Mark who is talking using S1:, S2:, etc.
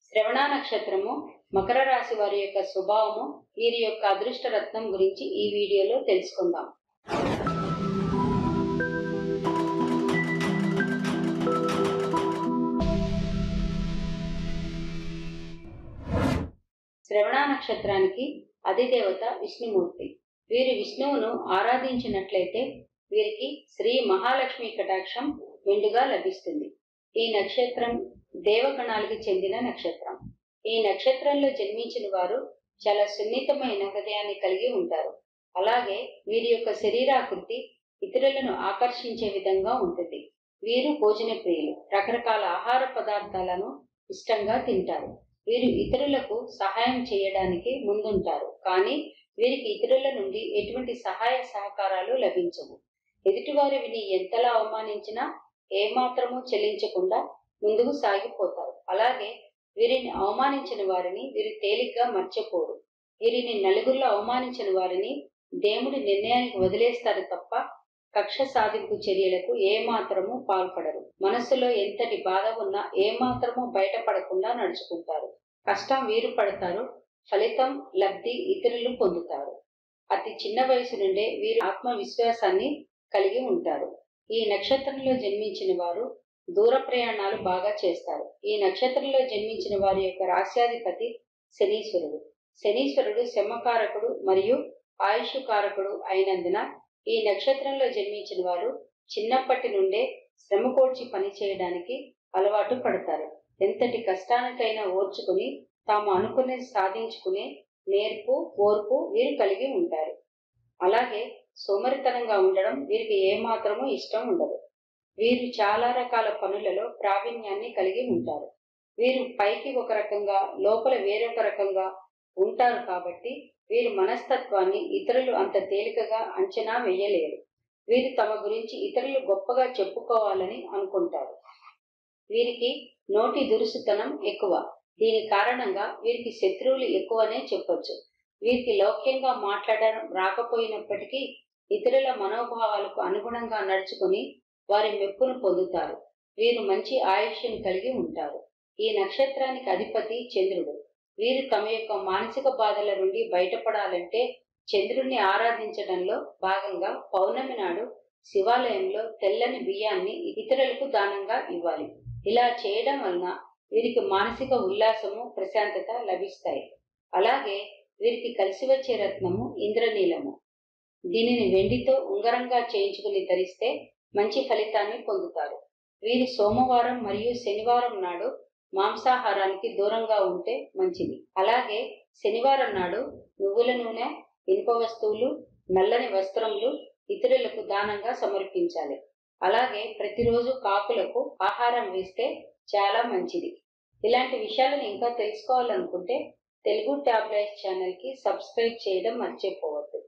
S1: శ్రవణ నక్షత్రము మకర రాశి వారి యొక్క స్వభావము వీరి యొక్క అదృష్ట రత్నం గురించి ఈ వీడియోలో తెలుసుకుందాం శ్రవణ నక్షత్రానికి అధిదేవత విష్ణుమూర్తి వీరు విష్ణువును ఆరాధించినట్లయితే వీరికి శ్రీ మహాలక్ష్మి కటాక్షం మెండుగా లభిస్తుంది ఈ నక్షత్రం దేవగణాలకు చెందిన నక్షత్రం ఈ నక్షత్రంలో జన్మించిన వారు చాలా సున్నితమైన హృదయాన్ని కలిగి ఉంటారు అలాగే వీరి యొక్క శరీరాకృతి ఇతరులను ఆకర్షించే విధంగా ఉంటుంది వీరు భోజన ప్రియులు రకరకాల ఆహార పదార్థాలను ఇష్టంగా తింటారు వీరు ఇతరులకు సహాయం చేయడానికి ముందుంటారు కానీ వీరికి ఇతరుల నుండి ఎటువంటి సహాయ సహకారాలు లభించవు ఎదుటివారు విని ఎంతలా అవమానించినా ఏమాత్రము చెల్లించకుండా ముందుకు సాగిపోతారు అలాగే వీరిని అవమానించిన వారిని వీరు తేలిగ్గా మర్చిపోరు వీరిని నలుగురిలో అవమానించిన వారిని దేవుడి నిర్ణయానికి వదిలేస్తారు తప్ప కక్ష సాధింపు చర్యలకు ఏమాత్రము పాల్పడరు మనసులో ఎంతటి బాధ ఉన్నా ఏమాత్రము బయటపడకుండా నడుచుకుంటారు కష్టం వీరు పడతారు ఫలితం లబ్ధి ఇతరులు పొందుతారు అతి చిన్న వయసు నుండే వీరు ఆత్మవిశ్వాసాన్ని కలిగి ఉంటారు ఈ నక్షత్రంలో జన్మించిన వారు దూర ప్రయాణాలు బాగా చేస్తారు ఈ నక్షత్రంలో జన్మించిన వారి యొక్క రాశ్యాధిపతి శనీశ్వరుడు శనీశ్వరుడు శమకారకుడు మరియు ఆయుష్ కారకుడు అయినందున ఈ నక్షత్రంలో జన్మించిన వారు చిన్నప్పటి నుండే శ్రమ కోర్చి పని చేయడానికి అలవాటు పడతారు ఎంతటి కష్టానికైనా ఓర్చుకుని తాము అనుకునేది సాధించుకునే నేర్పు ఓర్పు వీరు కలిగి ఉంటారు అలాగే సోమరితనంగా ఉండడం వీరికి ఏమాత్రమూ ఇష్టం ఉండదు వీరు చాలా రకాల పనులలో ప్రావీణ్యాన్ని కలిగి ఉంటారు వీరు పైకి ఒక రకంగా లోపల వేరొక రకంగా ఉంటారు కాబట్టి వీరి మనస్తత్వాన్ని ఇతరులు అంత తేలికగా అంచనా వేయలేరు వీరు తమ గురించి ఇతరులు గొప్పగా చెప్పుకోవాలని అనుకుంటారు వీరికి నోటి దురుసుతనం ఎక్కువ దీని కారణంగా వీరికి శత్రువులు ఎక్కువనే చెప్పొచ్చు వీరికి లౌక్యంగా మాట్లాడడం రాకపోయినప్పటికీ ఇతరుల మనోభావాలకు అనుగుణంగా నడుచుకుని వారి మెప్పును పొందుతారు వీరు మంచి ఆయుష్యం కలిగి ఉంటారు ఈ నక్షత్రానికి అధిపతి చంద్రుడు వీరు తమ యొక్క మానసిక బాధల నుండి బయటపడాలంటే చంద్రుణ్ణి ఆరాధించడంలో భాగంగా పౌర్ణమి నాడు శివాలయంలో తెల్లని బియ్యాన్ని ఇతరులకు దానంగా ఇవ్వాలి ఇలా చేయడం వలన వీరికి మానసిక ఉల్లాసము ప్రశాంతత లభిస్తాయి అలాగే వీరికి కలిసి వచ్చే రత్నము ఇంద్రనీలము దీనిని వెండితో ఉంగరంగా చేయించుకుని ధరిస్తే మంచి ఫలితాన్ని పొందుతారు వీరి సోమవారం మరియు శనివారం నాడు మాంసాహారానికి దూరంగా ఉంటే మంచిది అలాగే శనివారం నాడు నువ్వుల నూనె ఇనుప వస్తువులు నల్లని వస్త్రములు ఇతరులకు దానంగా సమర్పించాలి అలాగే ప్రతిరోజు కాకులకు ఆహారం వేస్తే చాలా మంచిది ఇలాంటి విషయాలను ఇంకా తెలుసుకోవాలనుకుంటే తెలుగు టాబ్లెట్స్ ఛానల్కి సబ్స్క్రైబ్ చేయడం మర్చిపోవద్దు